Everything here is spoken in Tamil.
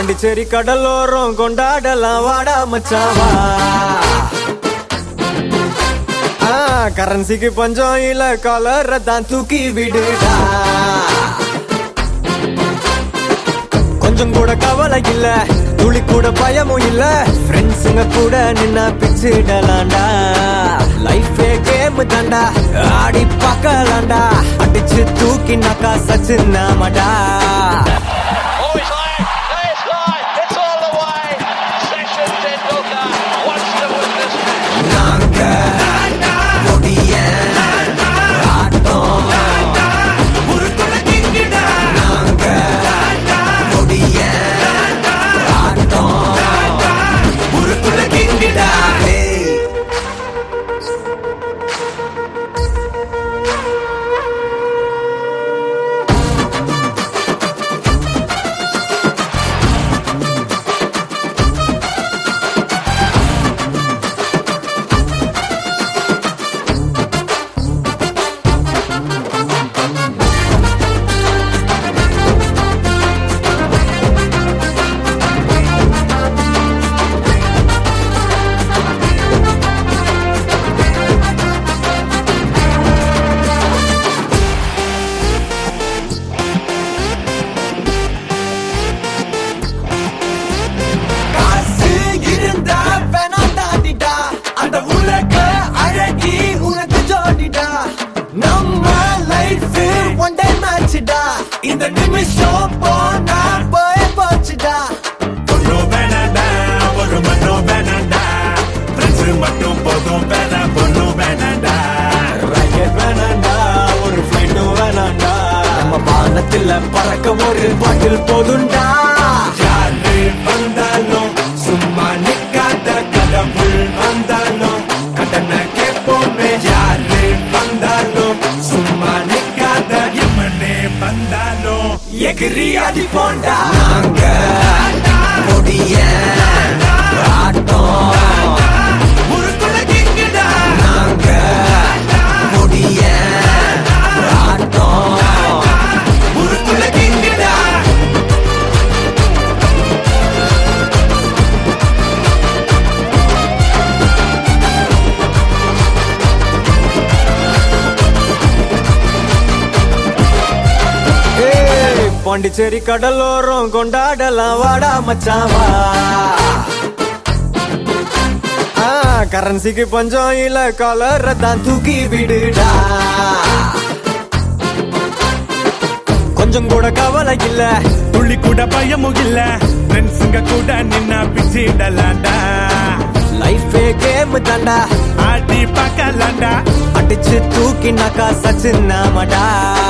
பாண்டிச்சேரி கடலோரம் கொண்டாடலாம் வாடா மச்சாவா ஆ, கரன்சிக்கு பஞ்சம் இல்ல கலரை தான் தூக்கி விடுடா கொஞ்சம் கூட கவலை இல்ல துளி கூட பயமும் இல்ல ஃப்ரெண்ட்ஸுங்க கூட நின்னா பிச்சிடலாண்டா லைஃபே கேம் தாண்டா ஆடி பார்க்கலாண்டா அடிச்சு தூக்கினாக்கா சச்சு நாமடா Oh, he's high. It's high. It's all the way. Session Tendulkar wants to win this match. நாங்க கொடிய ஆட்டம் நாங்க கொடிய ஆட்டம் Hey. காசு இருந்தா வேணாம் தாண்டிடா அந்த உலக அழகி உனக்கு ஜோடிடா நம்ம லைஃப் ஒன் டே மேட்ச்டா இந்த நிமிஷம் போனா போய் போச்சுடா பொண்ணு வேணாண்டா ஒரு மண்ணும் வேணாண்டா ஃப்ரெண்ட்ஸ் மட்டும் போதும் வேணா பொண்ணு வேணாண்டா ராக்கெட் வேணாண்டா ஒரு ஃபிளைட்டும் வேணாண்டா நம்ம வானத்துல பறக்க ஒரு பாட்டில் போதுண்டா யாரு வந்தாலும் சும்மா நிக்காத கடவுள் வந்தாலும் கடனை கேட்போமே யாரு வந்தாலும் சும்மா நிக்காத எம்மனே வந்தாலும் எகிரி அடி போண்டா நாங்க கொடிய ஆட்டம் உருக்குல கிங்குடா நாங்க கொடிய ஆட்டம் உருக்குல கிங்குடா ஏய், பாண்டிச்சேரி கடலோரம் கொண்டாடலாம் வாடா மச்சாவா ஆ, கரன்சிக்கு பஞ்சம் இல்ல கலரை தான் தூக்கி விடுடா கொஞ்சம் கூட கவலை இல்ல துள்ளி கூட பயமும் இல்ல ஃப்ரெண்ட்ஸுங்க கூட நின்னா பிச்சிடலாண்டா லைஃபே கேம் தாண்டா ஆடி பார்க்கலாண்டா அடிச்சு தூக்கினாக்கா சச்சு நாமடா